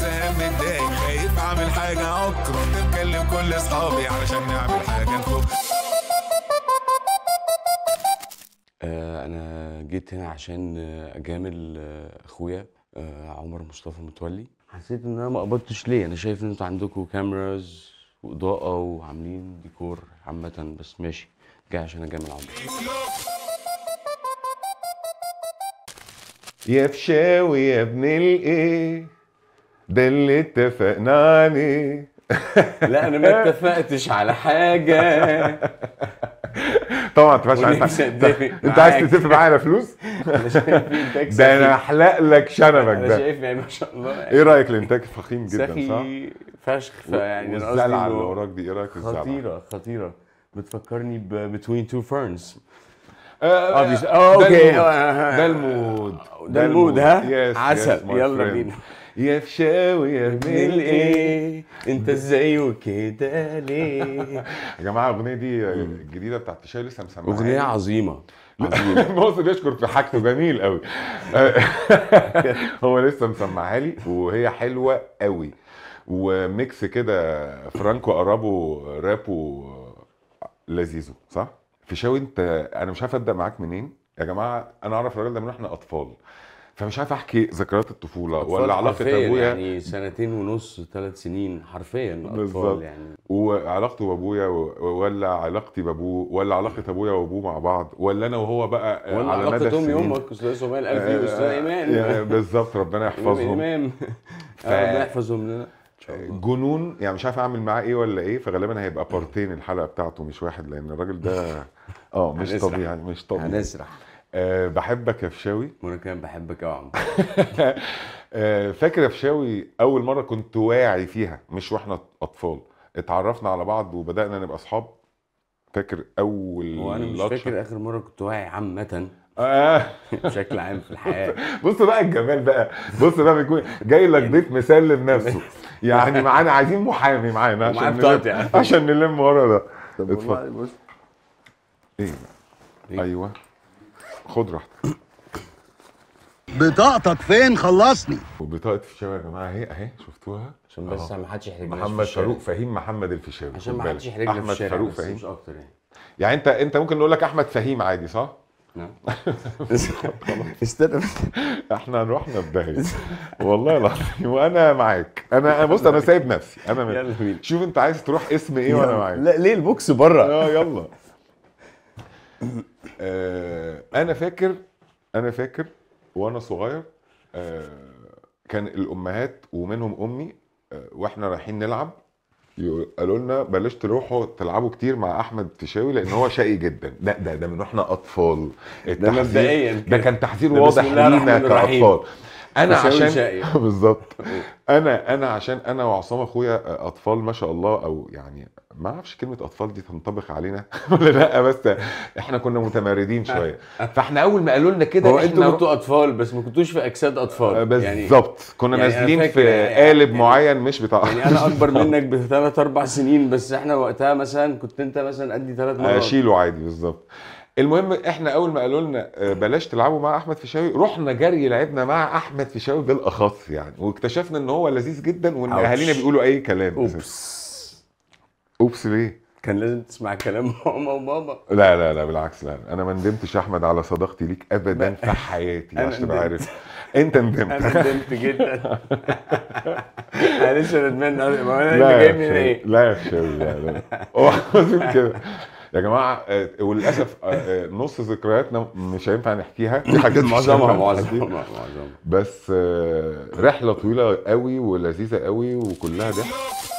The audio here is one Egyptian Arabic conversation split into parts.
زهقان متضايق خايف اعمل حاجه عك كنت مكلم كل اصحابي علشان نعمل حاجه نفك آه، انا جيت هنا عشان آه، اجامل آه، اخويا آه، عمر مصطفى متولي حسيت ان انا ما قبضتش ليه انا شايف ان انتوا عندكم كاميراز واضاءه وعاملين ديكور عامه بس ماشي جاي عشان اجامل عمر يا فشاوي يا ابن الايه ده اللي اتفقنا عليه لا انا ما اتفقتش على حاجه طبعا ما تنفعش ونفسي انت أتفق انت عايز معاك. تتفق معايا على فلوس انا شايف انتاج ده انا سخي. احلق لك شنبك انا ده شايف يعني ما شاء الله يعني ايه رايك الانتاج فخيم جدا صح؟ سخي فشخ فيعني انا قصدي والزلعه اللي إنه وراك دي ايه رايك في الزلعه؟ خطيره خطيره بتفكرني ب Between Two Ferns آه، Obviously. ده Oh, okay. المود. ده المود ده المود ها Yes, عسل yes, my يلا friend. بينا يا فشاوي يا ابن من الايه ايه انت ازاي وكده ليه يا جماعه الاغنيه دي الجديده بتاعت فشاوي لسه مسمعها اغنيه عظيمه عظيمه بص بيشكر في حاجته جميل قوي هو لسه مسمعها لي وهي حلوه قوي وميكس كده فرانكو قربه رابو لذيذه صح فيشاوي انت انا مش عارف ابدا معاك منين يا جماعه انا اعرف الراجل ده من واحنا اطفال فمش عارف احكي ذكريات الطفوله ولا علاقه حرفياً ابويا يعني سنتين ونص ثلاث سنين حرفيا بالظبط. اطفال يعني وعلاقته بابويا و- ولا علاقتي بابوه ولا علاقه ابويا وابوه مع بعض ولا انا وهو بقى ولا على مدى علاقه امي السنين وامك استاذ سمية الالفي واستاذ ايمان يعني بالظبط ربنا يحفظهم امام ف- ربنا يحفظهم لنا ان شاء الله جنون يعني مش عارف اعمل معاه ايه ولا ايه فغالبا هيبقى بارتين الحلقه بتاعته مش واحد لان الراجل ده اه مش هنسرح. طبيعي مش طبيعي هنسرح أه بحبك يا فشاوي وانا كمان بحبك قوي يا عمرو أه فاكر يا فشاوي اول مره كنت واعي فيها مش واحنا اطفال اتعرفنا على بعض وبدانا نبقى اصحاب فاكر اول وانا مش لطشة؟ فاكر اخر مره كنت واعي عامه آه. بشكل عام في الحياه بص بقى الجمال بقى بص بقى بيكون جاي لك ضيف مسلم نفسه يعني معانا عايزين محامي معانا ومعاه عشان بطاقتي نلم يعني. عشان نلم ورا ده طب اتفضل. والله بص ايه إيه؟ ايوه خد راحتك بطاقتك فين خلصني وبطاقه فيشاوي يا جماعه اهي اهي شفتوها عشان بس أهو. ما حدش يحرجناش في محمد الشارع. فاروق فهيم محمد الفيشاوي عشان خد ما بالك. حدش يحرجنا في احمد الشارع فاروق بس فهيم مش اكتر يعني يعني انت انت ممكن نقول لك احمد فهيم عادي صح؟ نعم استنى احنا رحنا في داهيه والله العظيم وانا معاك انا بص انا سايب نفسي انا من... يلا بينا شوف انت عايز تروح اسم ايه وانا معاك لا ليه البوكس بره اه يلا آه انا فاكر انا فاكر وانا صغير آه كان الامهات ومنهم امي آه واحنا رايحين نلعب يقول- قالوا لنا بلاش تروحوا تلعبوا كتير مع احمد فيشاوي لان هو شقي جدا ده ده ده من واحنا اطفال التحذير- مبدئياً ده كده. كان تحذير ده بسم واضح الله لينا الرحمن الرحيم. كاطفال انا فيشاوي عشان شقي. بالظبط انا انا عشان انا وعصام اخويا اطفال ما شاء الله او يعني ما اعرفش كلمه اطفال دي تنطبق علينا ولا لا بس احنا كنا متمردين شويه فاحنا اول ما قالوا لنا كده هو احنا انتوا كنتوا اطفال بس ما كنتوش في اجساد آه، اطفال يعني بالظبط كنا يعني أنا نازلين فاكر في يعني- قالب يعني- معين مش بتاع يعني انا اكبر منك بثلاث اربع سنين بس احنا وقتها مثلا كنت انت مثلا قدي ثلاث مرات اشيله عادي بالظبط المهم احنا اول ما قالوا لنا آه، بلاش تلعبوا مع احمد فيشاوي رحنا جري لعبنا مع احمد فيشاوي بالاخص يعني واكتشفنا ان هو لذيذ جدا وان أوبس. اهالينا بيقولوا اي كلام اوبس اوبس ليه كان لازم تسمع كلام ماما وبابا لا لا لا بالعكس لا انا ما ندمتش يا احمد على صداقتي ليك ابدا في حياتي أنا عشان تبقى ندمت. عارف انت ندمت انا ندمت جدا انا لسه ندمان ما انا لا اللي يا جاي من فشاوي ايه لا يا فشاوي لا لا هو عظيم كده يا جماعه آه، وللاسف آه، آه، نص ذكرياتنا مش هينفع نحكيها في حاجات مش معظمها هينفع معظمها نحكيها. معظمها بس آه، رحله طويله قوي ولذيذه قوي وكلها ضحك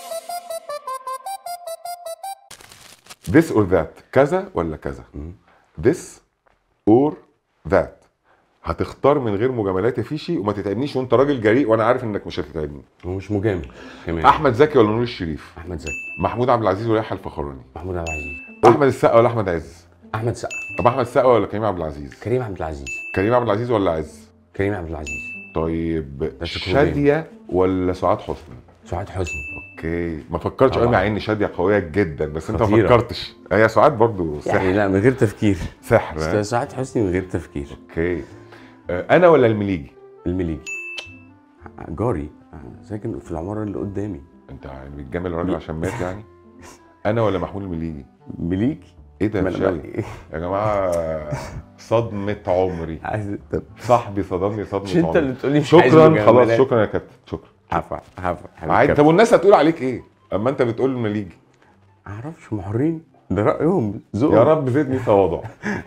this or that كذا ولا كذا this or that هتختار من غير مجاملات يا فيشي وما تتعبنيش وانت راجل جريء وانا عارف انك مش هتتعبني هو مش مجامل كمان احمد زكي ولا نور الشريف احمد زكي محمود عبد العزيز ولا يحيى الفخراني محمود عبد العزيز احمد السقا ولا احمد عز احمد سقا طب احمد السقا ولا كريم عبد العزيز كريم عبد العزيز كريم عبد العزيز ولا عز كريم عبد العزيز طيب بس كلهم شاديه ولا سعاد حسني سعاد حسني اوكي ما فكرتش قوي طبعاً. مع ان شاديه قويه جدا بس انت ما خطيرة. فكرتش هي سعاد برضو سحر يعني لا من غير تفكير سحر بس ها؟ سعاد حسني من غير تفكير اوكي آه، انا ولا المليجي المليجي جاري ساكن في العماره اللي قدامي انت يعني بتجامل الراجل عشان مات يعني انا ولا محمود المليجي مليكي ايه ده ما يا أنا شاوي بقى- يا جماعه صدمه عمري عايز طب صاحبي صدمني صدمه مش انت عمري اللي تقولي مش عايز شكرا خلاص مجاملات. شكرا يا كابتن شكرا عفوا عفوا حبيبي عادي كابتن. طب والناس هتقول عليك ايه اما انت بتقول المليجي معرفش هم حرين ده رايهم ذوقهم يا رب زدني تواضع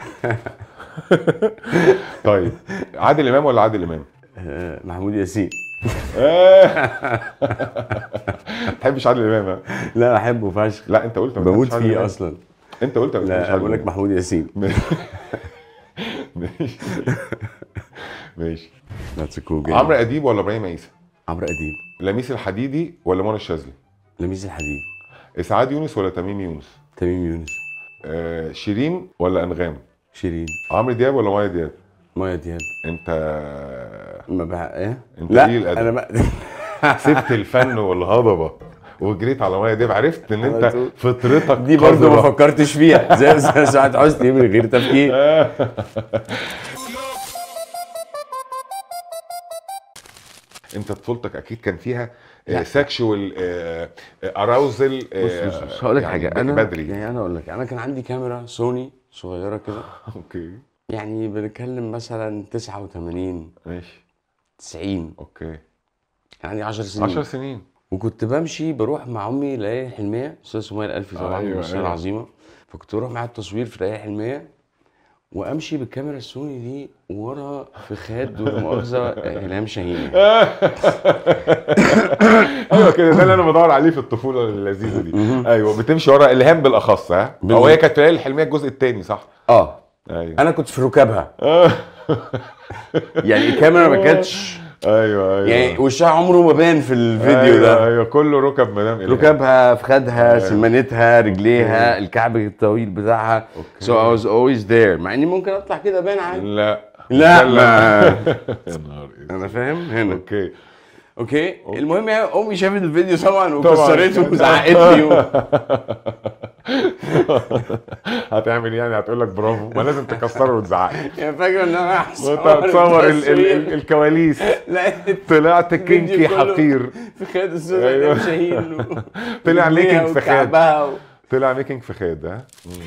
طيب عادل امام ولا عادل امام آه، محمود ياسين تحبش عادل امام ها؟ لا بحبه فشخ لا انت قلت ما بتحبش بموت عادل فيه إمام. اصلا انت قلت ما بتحبش لا عادل بقول لك إمام. محمود ياسين ماشي ماشي ذاتس كول عمرو اديب ولا ابراهيم عيسى عمرو اديب لميس الحديدي ولا منى الشاذلي لميس الحديد اسعاد يونس ولا تميم يونس تميم يونس آه شيرين ولا انغام شيرين عمرو دياب ولا مايا دياب مايا دياب انت ما بح... ايه انت لا قليل الأدب. انا ما... سبت الفن والهضبه وجريت على مايا دياب عرفت ان على انت طول. فطرتك دي برضه ما قذرة. فكرتش فيها زي زي سعاد حسني من غير تفكير انت طفولتك اكيد كان فيها سكشوال اراوزل بص بص بص هقول لك حاجه انا بدري يعني انا اقول لك انا كان عندي كاميرا سوني صغيره كده اوكي يعني بنتكلم مثلا 89 ماشي 90 اوكي كان عندي 10 سنين 10 سنين وكنت بمشي بروح مع امي ليالي الحلميه استاذ سمية الالفي طبعا أيوة، أيوة الممثله أيوة. العظيمه فكنت بروح معاها التصوير في ليالي الحلميه وامشي بالكاميرا السوني دي ورا في خاد ولا مؤاخذه الهام شاهين يعني. ايوه كده ده اللي انا بدور عليه في الطفوله اللذيذه دي ايوه بتمشي ورا الهام بالاخص ها او بالظبط. هي كانت في ليالي الحلميه الجزء الثاني صح اه ايوه انا كنت في ركابها يعني الكاميرا ما كانتش ايوه ايوه يعني وشها عمره ما بان في الفيديو أيوة ده ايوه كله ركب مدام إلهام. ركابها في خدها أيوة. سمانتها رجليها الكعب الطويل بتاعها أوكي. so I was always there مع اني ممكن اطلع كده بان عادي لا لا ما يا نهار إسود. انا فاهم هنا اوكي اوكي المهم هي امي شافت الفيديو طبعا طبعاً. وكسرته وزعقت لي و... هتعمل يعني هتقول لك برافو ما لازم تكسره وتزعق يعني فاكره ان انا وانت تصور ال- ال- ال- الكواليس لقيت طلعت كينكي الفيديو كله حقير في خد الاستاذ أيوة. أيوة. شاهين و... طلع ورجليها ميكنج في خاد. وكعبها و... طلع ميكنج في خاد ها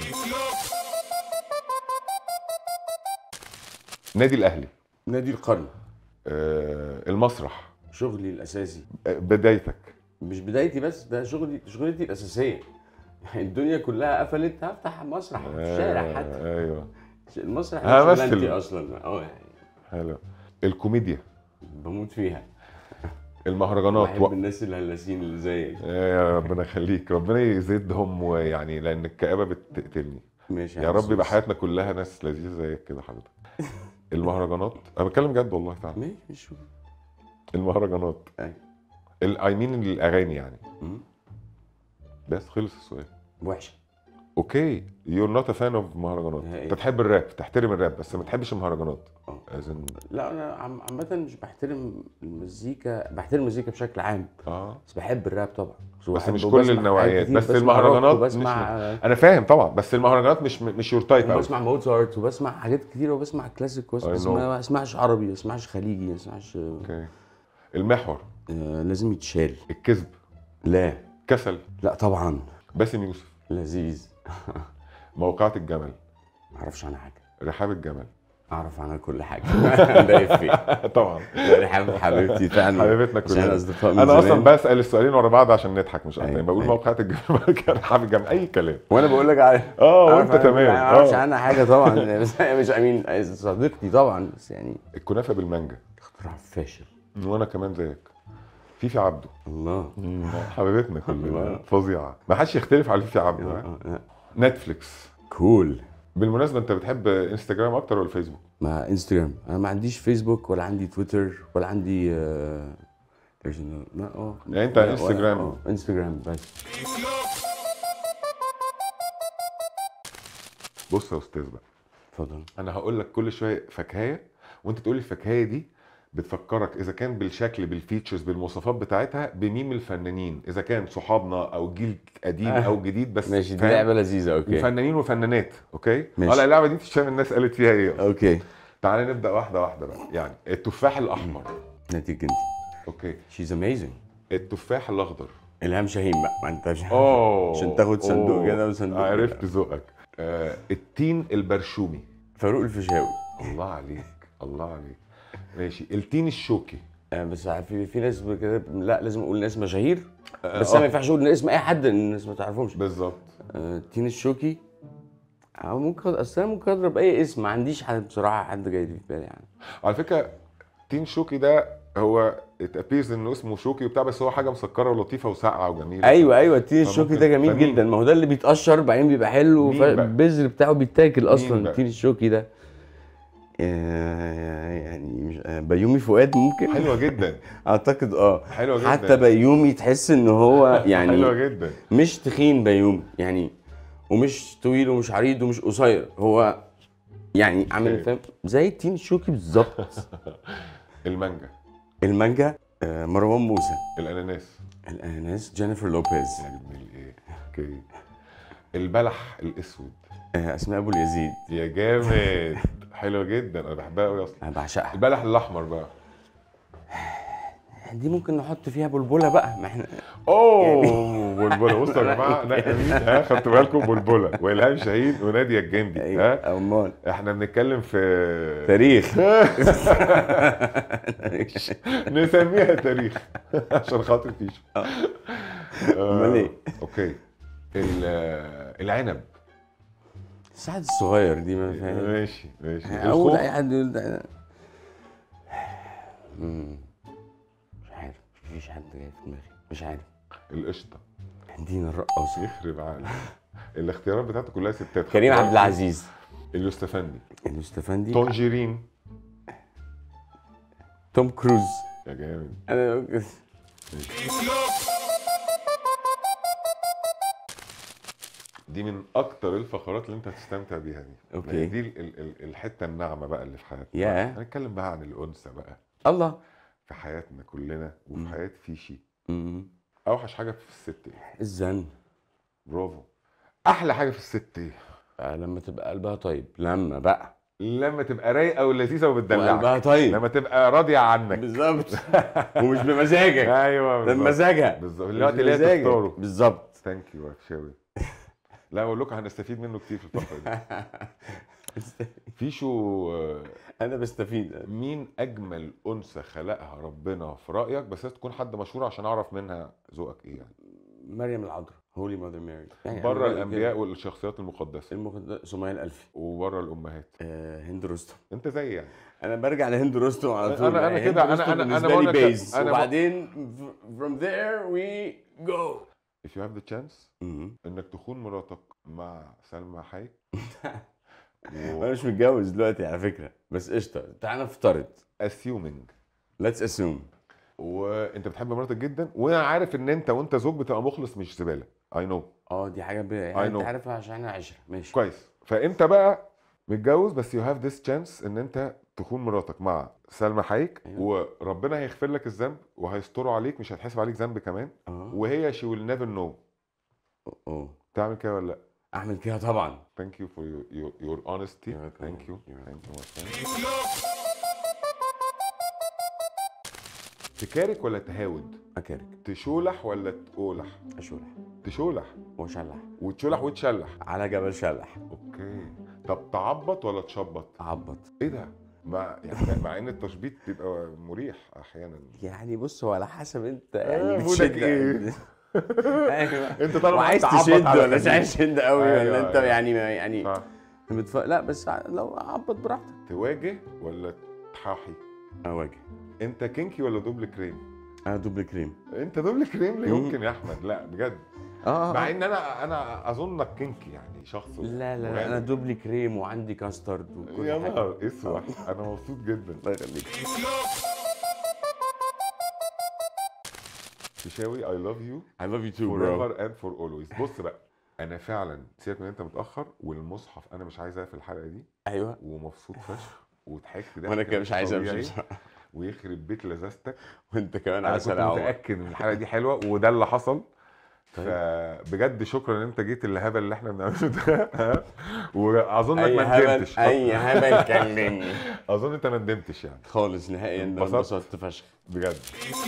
نادي الاهلي نادي القرن آه المسرح شغلي الاساسي آه، بدايتك مش بدايتي بس ده شغلي شغلتي الاساسيه يعني الدنيا كلها قفلت هفتح مسرح في الشارع حتى آه ايوه المسرح آه، ده مثل. شغلانتي اصلا اه يعني حلو الكوميديا بموت فيها المهرجانات بحب و... الناس الهلاسين اللي زيك يا ربنا يخليك ربنا يزيدهم ويعني لان الكآبة بتقتلني ماشي يا رب يبقى حياتنا كلها ناس لذيذة زيك كده حضرتك المهرجانات انا بتكلم جد والله فعلا ماشي مش المهرجانات أيوة. اي مين الاغاني يعني مم. بس خلص السؤال وحشه اوكي يور نوت ا فان اوف مهرجانات نهائي. انت تحب الراب تحترم الراب بس ما تحبش المهرجانات اه as in- لا انا عم- عامه مش بحترم المزيكا بحترم المزيكا بشكل عام اه بس بحب الراب طبعا بس مش وبحب كل وبسمع النوعيات حاجات كتير، بس بسمع المهرجانات روك مش وبسمع انا فاهم طبعا بس المهرجانات مش مش يور تايب قوي بسمع موزارت وبسمع حاجات كتير وبسمع كلاسيك وبسمع I know. ما اسمعش عربي ما اسمعش خليجي ما اسمعش اوكي المحور آه لازم يتشال الكذب لا كسل لا طبعا باسم يوسف لذيذ موقعة الجمل ما اعرفش عنها حاجه رحاب الجمل اعرف عنها كل حاجه ده افيه طبعا رحاب حبيبتي فعلا حبيبتنا عشان كلنا اصدقاء من انا زمان. اصلا بسال السؤالين ورا بعض عشان نضحك مش اكتر أيوة، يعني بقول أيوة. موقعة الجمل بعد كده رحاب الجمل اي كلام وانا بقول لك على اه أعرف وانت عنها- تمام ما اعرفش اه عنها حاجه طبعا بس هي مش امين صديقتي طبعا بس يعني الكنافه بالمانجا اختراع فاشل وانا كمان زيك فيفي عبده الله حبيبتنا كلنا الله. فظيعه ما حدش يختلف على فيفي عبده ها؟ آه، آه. نتفليكس كول بالمناسبه انت بتحب انستجرام اكتر ولا فيسبوك مع انستجرام انا ما عنديش فيسبوك ولا عندي تويتر ولا عندي آه، there's no- لا اه يعني أنت لا، ولا- انستجرام. اه انستجرام بس بص يا استاذ بقى اتفضل انا هقول لك كل شويه فكاهيه وانت تقول لي الفكاهيه دي بتفكرك اذا كان بالشكل بالفيتشرز بالمواصفات بتاعتها بميم الفنانين اذا كان صحابنا او جيل قديم آه. او جديد بس ماشي دي فاهم؟ لعبه لذيذه اوكي فنانين وفنانات اوكي ماشي. اه لا اللعبه دي انت شايف الناس قالت فيها ايه اوكي تعالى نبدا واحده واحده بقى يعني التفاح الاحمر نتيجة انت اوكي شيز اميزنج التفاح الاخضر الهام شاهين بقى ما انت مش اوه عشان تاخد صندوق أوه. كده وصندوق كده. عرفت ذوقك آه التين البرشومي فاروق الفيشاوي الله عليك الله عليك ماشي التين الشوكي آه، بس في في ناس كده لا لازم اقول ناس مشاهير بس آه. انا ما ينفعش اقول اسم اي حد لان الناس ما تعرفهمش بالظبط آه، تين الشوكي أو ممكن اصل انا ممكن اضرب اي اسم ما عنديش حد بصراحه حد جاي في بالي يعني على فكره تين شوكي ده هو اتابيرز انه اسمه شوكي وبتاع بس هو حاجه مسكره ولطيفه وساقعه وجميله ايوه ايوه التين فممكن- الشوكي ده جميل فمين؟ جدا ما هو ده اللي بيتقشر بعدين بيبقى حلو مين بقى؟ البذر بتاعه بيتاكل اصلا بقى؟ التين الشوكي ده آه، يعني مش آه، بيومي فؤاد ممكن حلوه جدا اعتقد اه حلوه جدا حتى بيومي تحس ان هو يعني حلوه جدا مش تخين بيومي يعني ومش طويل ومش عريض ومش قصير هو يعني عامل اوكي. فاهم زي التين الشوكي بالظبط المانجا المانجا آه، مروان موسى الاناناس الاناناس جينيفر لوبيز يا جميل ايه اوكي البلح الاسود آه، اسماء ابو اليزيد يا جامد حلوه جدا انا بحبها قوي اصلا انا بعشقها البلح الاحمر بقى دي ممكن نحط فيها بلبله بقى ما احنا اوه بلبله بصوا يا جماعه نقى مين ها خدتوا بالكم بلبله والهام شاهين وناديه الجندي ها ايوه امال احنا بنتكلم في تاريخ نسميها تاريخ عشان خاطر فيشو امال ايه اوكي ال- العنب السعد الصغير دي ما فاهم ماشي ماشي اول الخوخ اي حد يقول ده مم. مش عارف مفيش حد جاي في دماغي مش عارف القشطه دينا الرقاصه يخرب عقلك الاختيارات بتاعته كلها ستات كريم عبد العزيز اليوستفندي المستفندي تونجيرين توم كروز يا جامد انا دي من اكتر الفقرات اللي انت هتستمتع بيها دي أوكي. لأن دي ال- ال- ال- الحته الناعمه بقى اللي في حياتنا ياه. هنتكلم بقى عن الانثى بقى الله في حياتنا كلنا وفي مم. حياه فيشي مم. اوحش حاجه في الست ايه الزن برافو احلى حاجه في الست ايه آه، لما تبقى قلبها طيب لما بقى لما تبقى رايقه ولذيذه وقلبها وبتدلعك طيب لما تبقى راضيه عنك بالظبط ومش بمزاجك ايوه ده بالظبط. بمزاجها بالظبط مش الوقت اللي هي بمزاجك. تختاره بالظبط ثانك يو يا فشاوي لا اقول لكم هنستفيد منه كتير في الفقره دي فيشو آه، انا بستفيد مين اجمل انثى خلقها ربنا في رايك بس لازم تكون حد مشهور عشان اعرف منها ذوقك ايه يعني مريم العذراء هولي ماذر ماري يعني بره أنا بقول الانبياء والشخصيات المقدسه كده، المخد... سمية الألفي وبره الامهات آه هند رستم انت زي يعني انا برجع لهند رستم على أنا- طول أنا- أنا يعني كده- هند أنا- رستم أنا- أنا بالنسبة بقول لي لك- بيز أنا ب- وبعدين from there we go if you have the chance مم. انك تخون مراتك مع سلمى حي و انا مش متجوز دلوقتي على فكره بس قشطه تعالى نفترض assuming let's assume وانت بتحب مراتك جدا وانا عارف ان انت وانت زوج بتبقى مخلص مش زباله اي نو اه دي حاجه ب... I يعني انت know. عارفها عشان احنا عشره ماشي كويس فانت بقى متجوز بس يو هاف ذس تشانس ان انت تخون مراتك مع سلمى حيك أيوة. وربنا هيغفر لك الذنب وهيستره عليك مش هيتحسب عليك ذنب كمان اه وهي شي ويل نيفر نو اه تعمل كده ولا لا اعمل كده طبعا ثانك يو فور يور اونستي You're welcome. ثانك يو You're ثانك يو تكارك ولا تهاود اكارك تشولح ولا تقولح اشولح تشولح وشلح وتشولح وتشلح على جبل شلح اوكي طب تعبط ولا تشبط عبط ايه ده مع يعني مع ان التشبيط بيبقى مريح احيانا يعني بص هو على حسب انت آه، يعني مودك بتشد إيه؟ ايوه انت طالما وعايز تعبط تشد على ولا مش خفيف. عايز تشد قوي أيوة، ولا انت أيوة. يعني ما يعني صح. بتف... لا بس ع- لو عبط براحتك تواجه ولا تحاحي اواجه انت كينكي ولا دوبل كريم انا دوبل كريم انت دوبل كريم ليه مم. يمكن يا احمد لا بجد اه مع آه. ان انا انا اظنك كينكي يعني شخص لا لا لا انا مرعب. دوبل كريم وعندي كاسترد وكل يا حاجه نهار اسود انا مبسوط جدا الله يخليك تشاوي اي لاف يو I love you too فور bro ايفر اند فور اولويز بص بقى انا فعلا سيبك من انت متاخر والمصحف انا مش عايز اقفل الحلقه دي ايوه ومبسوط فشخ وضحكت ده وانا كده مش عايز امشي بصراحة. ويخرب بيت لذاذتك وانت كمان انا عسل كنت يا عمر متاكد ان الحلقه دي حلوه وده اللي حصل طيب. فبجد شكرا ان انت جيت الهبل اللي احنا بنعمله ده ها؟ واظنك اي ما هبل ندمتش اي هبل كلمني اظن انت ما ندمتش يعني خالص نهائيا ده انبسطت؟ انبسطت فشخ بجد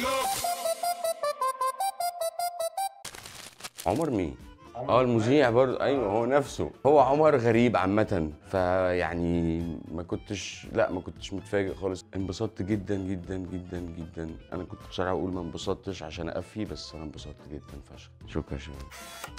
عمر مين؟ اه المذيع برضه ايوه هو نفسه هو عمر غريب عامة فيعني ما كنتش لا ما كنتش متفاجئ خالص انبسطت جدا جدا جدا جدا انا كنت بصراحة اقول ما انبسطتش عشان اقفي بس انا انبسطت جدا فشخ شكرا يا شباب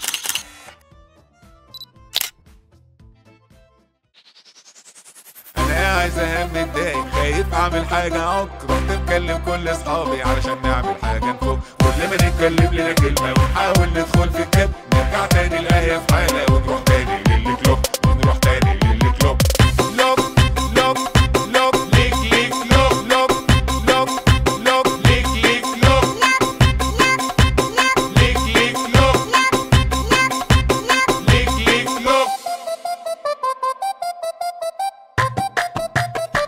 انا قاعد زهقان متضايق خايف اعمل حاجه عك رحت مكلم كل اصحابي علشان نعمل حاجه نفوق كل ما نتكلم لنا كلمه ونحاول ندخل في الجد نرجع تاني الايه في حاله ونروح تاني للكلوب ونروح تاني للكلوب لوب لوب لوب ليك ليك لوب لوب لوب لوب ليك ليك لوب ليك ليك لوب ليك ليك لوب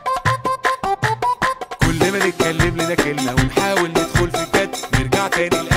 كل ما نتكلم لنا كلمة ونحاول ندخل في الجد نرجع تاني